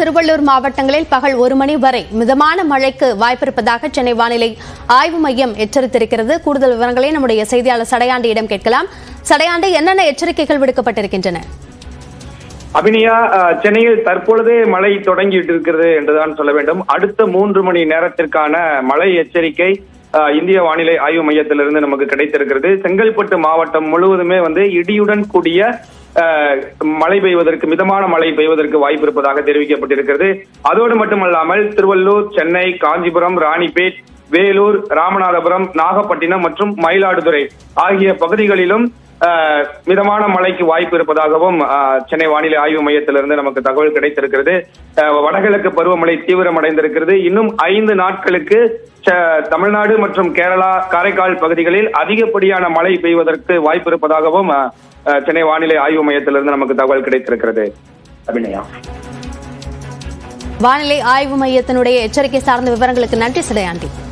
திருவள்ளூர் மாவட்டங்களில் பகல் ஒரு மணி வரை மிதமான மழைக்கு வாய்ப்பிருப்பதாக சென்னை வானிலை ஆய்வு மையம் எச்சரித்திருக்கிறது கூடுதல் விவரங்களை நம்முடைய செய்தியாளர் சடையாண்டியிடம் கேட்கலாம் சடையாண்டி என்னென்ன எச்சரிக்கைகள் விடுக்கப்பட்டிருக்கின்றன அபினியா அஹ், சென்னையில் தற்பொழுதே மழை தொடங்கிட்டு இருக்கிறது என்றுதான் சொல்ல வேண்டும் அடுத்த மூன்று மணி நேரத்திற்கான மழை எச்சரிக்கை அஹ், இந்திய வானிலை ஆய்வு மையத்திலிருந்து நமக்கு கிடைத்திருக்கிறது செங்கல்பட்டு மாவட்டம் முழுவதுமே வந்து இடியுடன் கூடிய அஹ், மழை பெய்வதற்கு மிதமான மழை பெய்வதற்கு வாய்ப்பு இருப்பதாக தெரிவிக்கப்பட்டிருக்கிறது அதோடு மட்டுமல்லாமல் திருவள்ளூர் சென்னை காஞ்சிபுரம் ராணிப்பேட் வேலூர் ராமநாதபுரம் நாகப்பட்டினம் மற்றும் மயிலாடுதுறை ஆகிய பகுதிகளிலும் அஹ், மிதமான மழைக்கு வாய்ப்பு இருப்பதாகவும் அஹ், சென்னை வானிலை ஆய்வு மையத்திலிருந்து நமக்கு தகவல் கிடைத்திருக்கிறது அஹ், வடகிழக்கு பருவமழை தீவிரமடைந்திருக்கிறது இன்னும் ஐந்து நாட்களுக்கு ச- தமிழ்நாடு மற்றும் கேரளா காரைக்கால் பகுதிகளில் அதிகப்படியான மழை பெய்வதற்கு வாய்ப்பு இருப்பதாகவும் அஹ், அஹ், சென்னை வானிலை ஆய்வு மையத்திலிருந்து நமக்கு தகவல் கிடைத்திருக்கிறது அபிநயா வானிலை ஆய்வு மையத்தினுடைய எச்சரிக்கை சார்ந்த விவரங்களுக்கு நன்றி சடையாண்டி